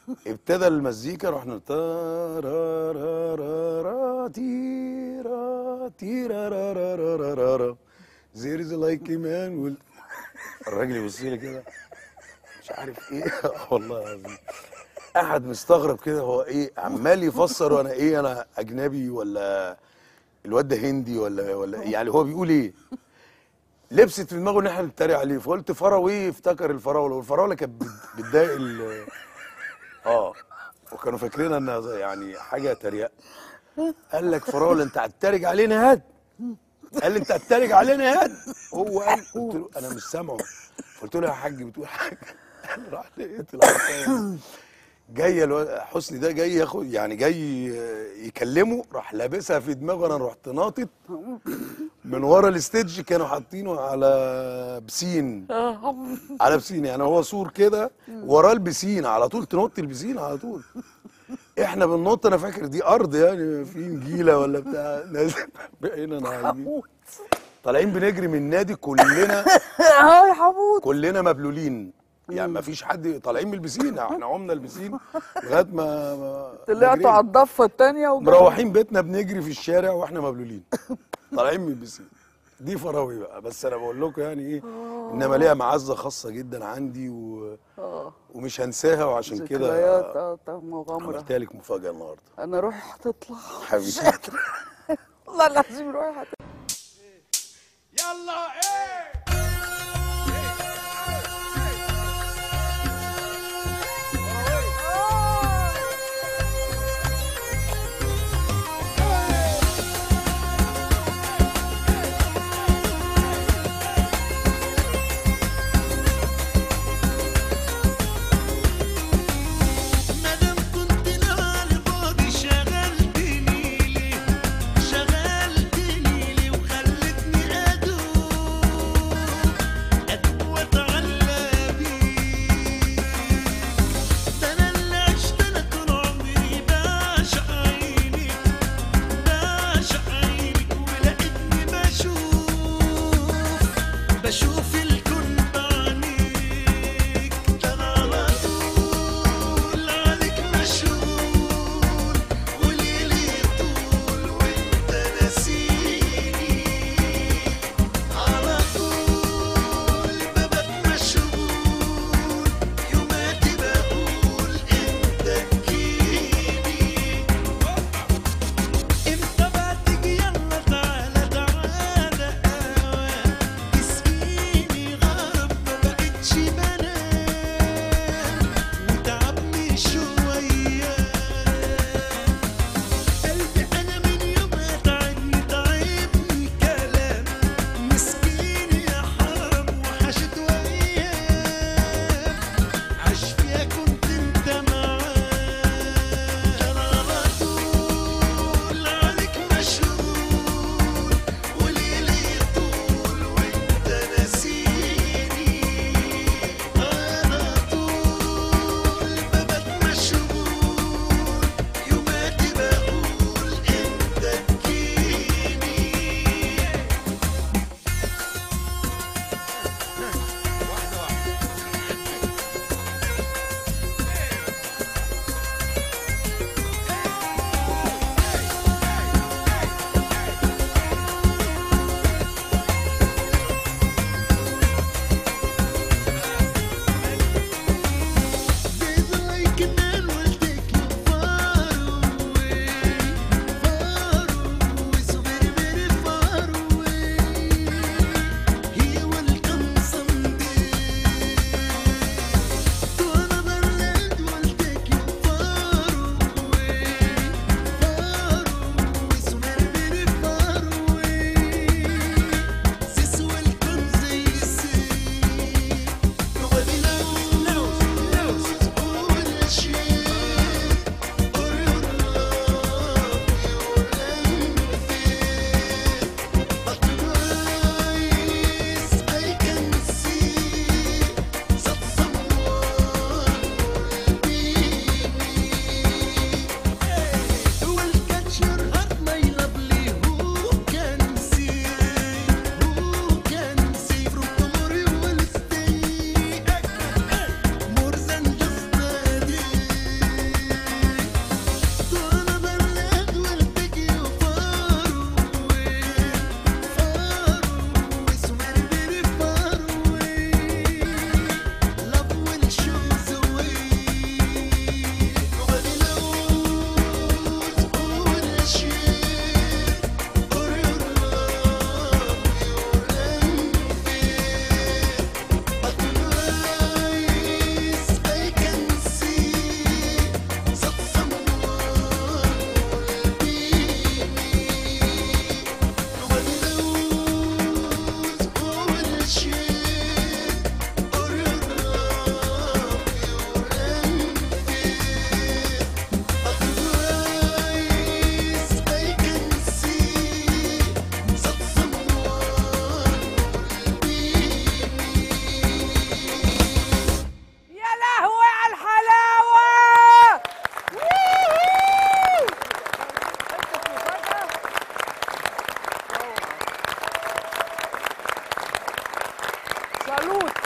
ابتدى المزيكا رحنا تارارارارا تيرا تيرا رارارارارا زيرز لايك مان الراجل يبص لي كده مش عارف ايه والله العظيم قاعد مستغرب كده هو ايه عمال يفسر وانا ايه انا اجنبي ولا الواد ده هندي ولا ولا يعني هو بيقول ايه لبست في دماغه ان احنا بنتريق عليه فقلت فراوي افتكر الفراوله والفراوله كانت بت- بتضايق ال- اه وكانوا فاكرين انها زي- يعني حاجه تريقه قال لك فراوله انت هتتريق علينا هاد قال لي انت هتتريق علينا هاد هو قال قلت له انا مش سامعه قلت له يا حاج بتقول حاجه راح لقيت العصايه جاي الواد حسني ده جاي ياخد يعني جاي يكلمه راح لابسها في دماغه انا رحت ناطط من ورا الاستيدج كانوا حاطينه على بسين على بسين يعني هو سور كده وراه البسين على طول تنط البسين على طول احنا بننط انا فاكر دي ارض يعني في نجيله ولا بتاع نازل بقينا نايمين طالعين بنجري من النادي كلنا اه يا حمود كلنا مبلولين يعني ما فيش حد طالعين من البسين احنا عمنا البسين لغايه ما, ما طلعتوا جرينا. على الضفه الثانيه مروحين بيتنا بنجري في الشارع واحنا مبلولين طالعين من البسين دي فراوي بقى بس انا بقول لكم يعني ايه انما ليها معزه خاصه جدا عندي و... ومش هنساها وعشان ذكريات كده اه طب مغامره عملتها لك مفاجاه النهارده انا روحي هتطلع حبيبي والله العظيم روحي هتطلع يلا ايه مادام كنت نهار فاضي شغلتني ليه شغلتني ليه وخلتني ادوب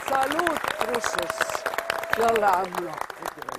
صالوت رشش يلا يا عمو